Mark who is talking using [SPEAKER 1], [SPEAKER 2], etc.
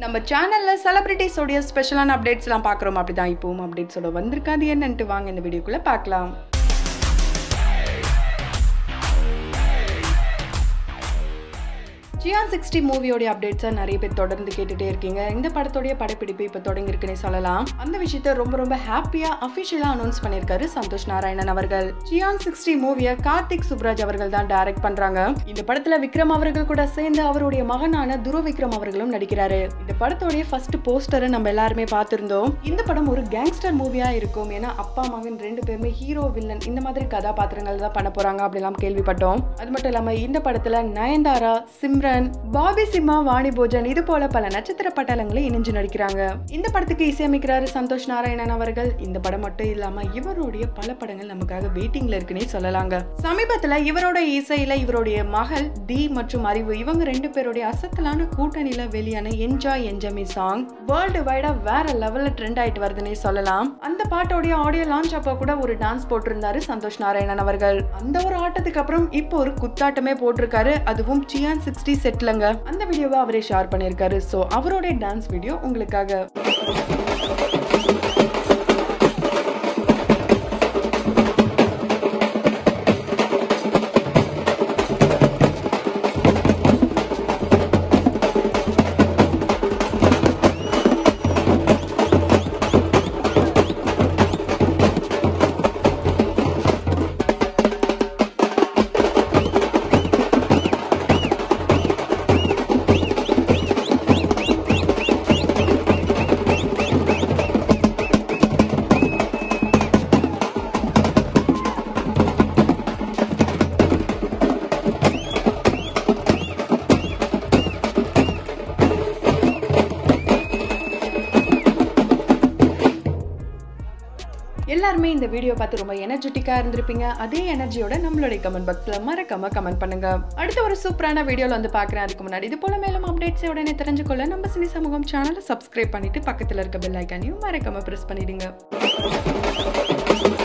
[SPEAKER 1] நம்ம சேனல்ல செலிபிரிட்டிஸோடைய ஸ்பெஷலான அப்டேட்ஸ்லாம் பார்க்குறோம் அப்படிதான் இப்போவும் அப்டேட்ஸோட வந்திருக்காது என்னன்ட்டு வாங்க இந்த வீடியோக்குள்ள பார்க்கலாம் ஜியான் சிக்ஸ்டி மூவியோடைய அப்டேட்ஸை நிறைய பேர் தொடர்ந்து கேட்டுட்டே இருக்கீங்க இந்த படத்தோடைய படப்பிடிப்பு இப்போ தொடங்கியிருக்குன்னே சொல்லலாம் அந்த விஷயத்த ரொம்ப ரொம்ப ஹாப்பியாக அஃபிஷியலாக அனௌன்ஸ் பண்ணியிருக்காரு சந்தோஷ் நாராயணன் அவர்கள் ஜியான் சிக்ஸ்டி மூவியை கார்த்திக் சுப்ராஜ் அவர்கள் தான் டைரக்ட் பண்றாங்க இந்த படத்துல விக்ரம் அவர்கள் கூட சேர்ந்து அவருடைய மகனான துருவ விக்ரம் அவர்களும் நடிக்கிறாரு இந்த படத்தோடைய ஃபர்ஸ்ட் போஸ்டரை நம்ம எல்லாருமே பார்த்திருந்தோம் இந்த படம் ஒரு கேங்ஸ்டர் மூவியா இருக்கும் ஏன்னா அப்பா மகன் ரெண்டு பேருமே ஹீரோ வில்லன் இந்த மாதிரி கதாபாத்திரங்கள் தான் பண்ண போறாங்க அப்படிலாம் கேள்விப்பட்டோம் அது மட்டும் இல்லாம இந்த படத்துல நயன்தாரா சிம்ரன் பாபி சிம்மா வாணி போஜன் இது போல பல நட்சத்திர பட்டாளங்களும் இணைஞ்சு நடிக்கிறாங்க இந்த படத்துக்கு இசையமைக்கிறாரு சந்தோஷ் நாராயணன் அவர்கள் இந்த படம் மட்டும் இல்லாம இவருடைய பல படங்கள் நமக்காக வெயிட்டிங்ல இருக்குன்னே சொல்லலாங்க சமீபத்துல இவரோட இசையில இவருடைய மகள் தி மற்றும் அறிவு இவங்க ரெண்டு பேருடைய அசத்தலான கூட்டணியில வெளியான என்ஜாய் என்ஜமி சாங் வேர்ல்டு வைடா வேற லெவல்ல ட்ரெண்ட் ஆயிட்டு வருதுன்னே சொல்லலாம் அந்த பாட்டோடைய ஆடியோ லான்ச் அப்போ கூட ஒரு டான்ஸ் போட்டிருந்தாரு சந்தோஷ் நாராயணன் அவர்கள் அந்த ஒரு ஆட்டத்துக்கு அப்புறம் இப்போ ஒரு குத்தாட்டமே போட்டிருக்காரு அதுவும் சியான் சிக்ஸ்டி செட்லங்க அந்த வீடியோவை அவரே ஷேர் பண்ணியிருக்காரு ஸோ அவரோட டான்ஸ் வீடியோ உங்களுக்காக எல்லாருமே இந்த வீடியோ பார்த்து ரொம்ப எனர்ஜெட்டிக்காக இருந்திருப்பீங்க அதே எனர்ஜியோட நம்மளுடைய கமெண்ட் பாக்ஸில் மறக்காம கமெண்ட் பண்ணுங்க அடுத்த ஒரு சூப்பரான வீடியோவில் வந்து பார்க்குறேன் அதுக்கு முன்னாடி இது போல மேலும் அப்டேட்ஸை உடனே தெரிஞ்சுக்கொள்ள நம்ம சினி சமூகம் சேனலை சப்ஸ்கிரைப் பண்ணிட்டு பக்கத்தில் இருக்க பெல் ஐக்கானையும் மறக்காம ப்ரெஸ் பண்ணிடுங்க